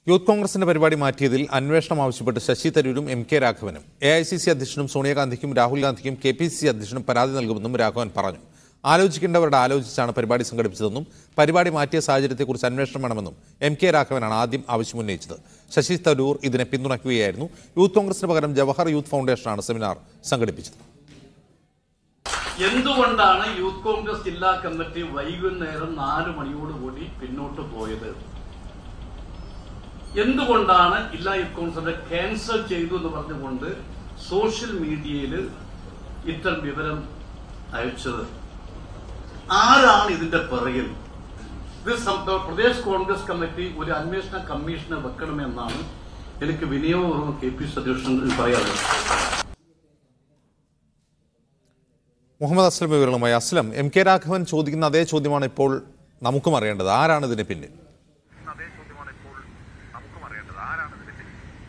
Youth കോൺഗ്രസിന്റെ പരിപാടി മാറ്റിയതിൽ അന്വേഷണം ആവശ്യപ്പെട്ട് ശശി തരൂരും എം കെ രാഘവനും എ ഐ സി സി അധ്യക്ഷനും സോണിയാഗാന്ധിക്കും രാഹുൽ ഗാന്ധിക്കും കെ പി സി സി അധ്യക്ഷനും പരാതി നൽകുമെന്നും രാഘവൻ പറഞ്ഞു ആലോചിക്കേണ്ടവരുടെ ആലോചിച്ചാണ് പരിപാടി സംഘടിപ്പിച്ചതെന്നും പരിപാടി മാറ്റിയ സാഹചര്യത്തെക്കുറിച്ച് അന്വേഷണം വേണമെന്നും എം കെ രാഘവനാണ് ആദ്യം ആവശ്യമുന്നയിച്ചത് ശശി തരൂർ ഇതിനെ പിന്തുണയ്ക്കുകയായിരുന്നു യൂത്ത് കോൺഗ്രസിന് പകരം ജവഹർ യൂത്ത് ഫൗണ്ടേഷനാണ് സെമിനാർ സംഘടിപ്പിച്ചത് എന്തുകൊണ്ടാണ് യൂത്ത് കോൺഗ്രസ് ജില്ലാ കമ്മിറ്റി വൈകുന്നേരം നാല് മണിയോടുകൂടി പിന്നോട്ട് പോയത് എന്തുകൊണ്ടാണ് ജില്ലാ യൂത്ത് കോൺഗ്രസിന്റെ ക്യാൻസൽ ചെയ്തു എന്ന് പറഞ്ഞുകൊണ്ട് സോഷ്യൽ മീഡിയയിൽ ഇത്തരം വിവരം അയച്ചത് ആരാണ് ഇതിന്റെ പിറകിൽ ഇത് സം- പ്രദേശ് കോൺഗ്രസ് കമ്മിറ്റി ഒരു അന്വേഷണ കമ്മീഷനെ വെക്കണമെന്നാണ് എനിക്ക് വിനിയോഗപൂർവ്വം കെ പി സതീഷൻ പറയാറുള്ളത് മുഹമ്മദ് അസ്ലം വിവരങ്ങളുമായി അസ്ലം എം കെ രാഘവൻ ചോദിക്കുന്ന അതേ ചോദ്യമാണ് ഇപ്പോൾ നമുക്കും അറിയേണ്ടത് ആരാണ് ഇതിന് പിന്നിൽ അതേ ചോദ്യമാണ് ഇപ്പോൾ നമുക്കും അറിയേണ്ടത് ആരാണ് ഇതിന്റെ പിന്നിൽ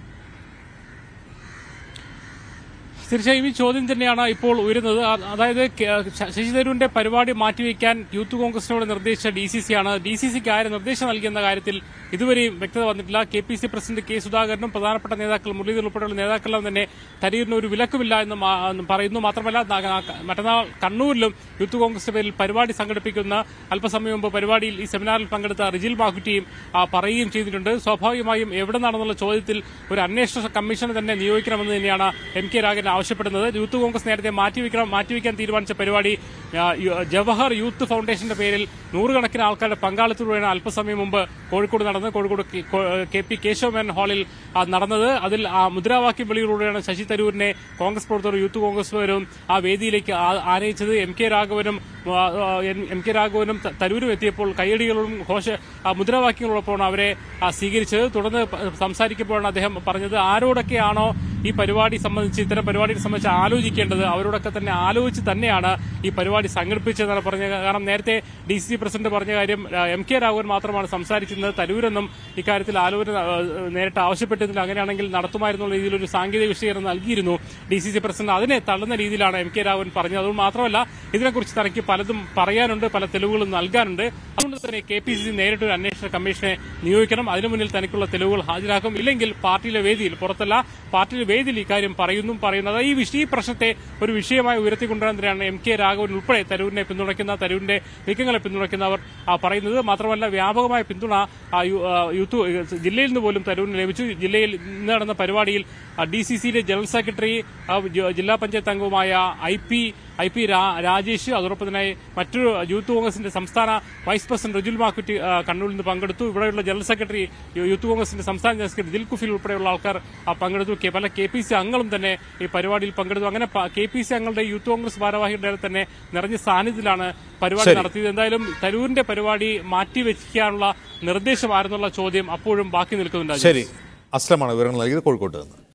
തീർച്ചയായും ഈ ചോദ്യം തന്നെയാണ് ഇപ്പോൾ ഉയരുന്നത് ആ- അതായത് കെ- ശ- ശശി തരൂരിന്റെ പരിപാടി മാറ്റിവെക്കാൻ യൂത്ത് കോൺഗ്രസിനോട് നിർദ്ദേശിച്ച ഡി സി സി ആണ് ഡി സി സിക്ക് ആര് നിർദ്ദേശം നൽകിയെന്ന കാര്യത്തിൽ ഇതുവരെയും വ്യക്തത വന്നിട്ടില്ല K P C president K സുധാകരനും പ്രധാനപ്പെട്ട നേതാക്കൾ മുരളീധർ ഉൾപ്പെടെയുള്ള നേതാക്കളെല്ലാം തന്നെ തരൂരിന് ഒരു വിലക്കുമില്ല എന്ന് മാ- എന്ന് പറയുന്നു മാത്രമല്ല ന- ന- മറ്റന്നാൾ കണ്ണൂരിലും യൂത്ത് കോൺഗ്രസിന്റെ പേരിൽ പരിപാടി സംഘടിപ്പിക്കുന്ന അല്പസമയം മുമ്പ് പരിപാടിയിൽ ഈ സെമിനാറിൽ പങ്കെടുത്ത റിജിൽ ബാഹുറ്റിയും ആ, പറയുകയും ചെയ്തിട്ടുണ്ട് സ്വാഭാവികമായും എവിടെ നിന്നാണെന്നുള്ള ചോദ്യത്തിൽ ഒരു അന്വേഷണ കമ്മീഷനെ തന്നെ നിയോഗിക്കണമെന്ന് തന്നെയാണ് എം കെ രാഘവൻ ആവശ്യപ്പെടുന്നത് യൂത്ത് കോൺഗ്രസ് നേരത്തെ മാറ്റിവെക്കണം മാറ്റിവെക്കാൻ തീരുമാനിച്ച പരിപാടി ആ, യു- ജവഹർ യൂത്ത് ഫൗണ്ടേഷന്റെ പേരിൽ നൂറുകണക്കിന് ആൾക്കാരുടെ പങ്കാളിത്തത്തോടെയാണ് അല്പസമയം മുമ്പ് കോഴിക്കോട് നടന്നത് കോഴിക്കോട് കെ- കോ- കെ പി കേശവമേനൻ ഹാളിൽ ആ, നടന്നത് അതിൽ ആ മുദ്രാവാക്യം വിളിയിലൂടെയാണ് ശശി തരൂരിനെ കോൺഗ്രസ് പ്രവർത്തകരും യൂത്ത് കോൺഗ്രസുകാരും ആ വേദിയിലേക്ക് ആ- ആനയിച്ചത് എം കെ രാഘവനും ആ, ആ, എം- എം കെ രാഘവനും ത- തരൂരും എത്തിയപ്പോൾ കൈയടികളും ഘോഷ ആ, മുദ്രാവാക്യങ്ങളോടൊപ്പമാണ് അവരെ ആ, സ്വീകരിച്ചത് തുടർന്ന് പ- സംസാരിക്കുമ്പോഴാണ് അദ്ദേഹം പറഞ്ഞത് ആരോടൊക്കെയാണോ ഈ പരിപാടി സംബന്ധിച്ച് ഇത്തരം പരിപാടിയെ സംബന്ധിച്ച് ആലോചിക്കേണ്ടത് അവരോടൊക്കെ തന്നെ ആലോചിച്ച് തന്നെയാണ് ഈ പരിപാടി സംഘടിപ്പിച്ചതെന്നാണ് പറഞ്ഞത് കാരണം നേരത്തെ ഡി സി സി പ്രസിഡന്റ് പറഞ്ഞ കാര്യം ആ, എം കെ രാഘവൻ മാത്രമാണ് സംസാരിച്ചിരുന്നത് തരൂരെന്നും ഇക്കാര്യത്തിൽ ആലോചന ആ, നേരിട്ട് ആവശ്യപ്പെട്ടിരുന്നില്ല അങ്ങനെയാണെങ്കിൽ നടത്തുമായിരുന്നുള്ള രീതിയിൽ ഒരു സാങ്കേതിക വിശദീകരണം നൽകിയിരുന്നു ഡി സി സി പ്രസിഡന്റ് അതിനെ തള്ളുന്ന രീതിയിലാണ് എം കെ രാഘവൻ പറഞ്ഞത് അതുകൊണ്ട് മാത്രമല്ല ഇതിനെക്കുറിച്ച് തനിക്ക് പലതും പറയാനുണ്ട് പല തെളിവുകളും നൽകാനുണ്ട് അതുകൊണ്ട് തന്നെ കെ പി സി സി നേരിട്ട് ഒരു അന്വേഷണ കമ്മീഷനെ നിയോഗിക്കണം അതിനു മുന്നിൽ തനിക്കുള്ള തെളിവുകൾ ഹാജരാക്കും ഇല്ലെങ്കിൽ പാർട്ടിയിലെ വേദിയിൽ പുറത്തല്ല പാർട്ടിയിലെ വേദിയിൽ ഇക്കാര്യം പറയുന്നു പറയുന്നത് ഈ വിഷയ ഈ പ്രശ്നത്തെ ഒരു വിഷയമായി ഉയർത്തിക്കൊണ്ടുവരാൻ തന്നെയാണ് എം കെ രാഘവൻ ഉൾപ്പെടെ തരൂരിനെ പിന്തുണയ്ക്കുന്ന തരൂരിന്റെ നീക്കങ്ങളെ പിന്തുണയ്ക്കുന്നവർ ആ, പറയുന്നത് മാത്രമല്ല വ്യാപകമായ പിന്തുണ ആ, യു- ആ, യൂത്ത് ജില്ലയിൽ നിന്ന് പോലും തരൂരിന് ലഭിച്ചു ജില്ലയിൽ ഇന്ന് നടന്ന പരിപാടിയിൽ ഡി സി സിയുടെ ജനറൽ സെക്രട്ടറി ആ, ജ- ജില്ലാ പഞ്ചായത്ത് അംഗവുമായ ഐ പി ഐ പി രാ- രാജേഷ് അതോടൊപ്പം തന്നെ മറ്റൊരു യൂത്ത് കോൺഗ്രസിന്റെ സംസ്ഥാന വൈസ് പ്രസിഡന്റ് റിജുൽ മാക്കുറ്റി ആ, കണ്ണൂരിൽ നിന്ന് പങ്കെടുത്തു ഇവിടെയുള്ള ജനറൽ സെക്രട്ടറി യു- യൂത്ത് കോൺഗ്രസിന്റെ സംസ്ഥാന ജനറൽ സെക്രട്ടറി ദിൽ കുഫിൽ ഉൾപ്പെടെയുള്ള ആൾക്കാർ ആ, പങ്കെടുത്തു കെ- പല കെ പി സി അംഗങ്ങളും തന്നെ ഈ പരിപാടിയിൽ പങ്കെടുത്തു അങ്ങനെ കെ പി സി അംഗങ്ങളുടെ യൂത്ത് കോൺഗ്രസ് ഭാരവാഹികളുടെ തന്നെ നിറഞ്ഞ സാന്നിധ്യത്തിലാണ് പരിപാടി ശരി. നടത്തിയത് എന്തായാലും തരൂരിന്റെ പരിപാടി മാറ്റിവെക്കാനുള്ള നിർദ്ദേശമായിരുന്നുള്ള ചോദ്യം അപ്പോഴും ബാക്കി നിൽക്കുന്നുണ്ട് അജയ്. ശരി അസ്ലമാണ് വിവരങ്ങൾ നൽകിയത് കോഴിക്കോട്ട് നിന്ന്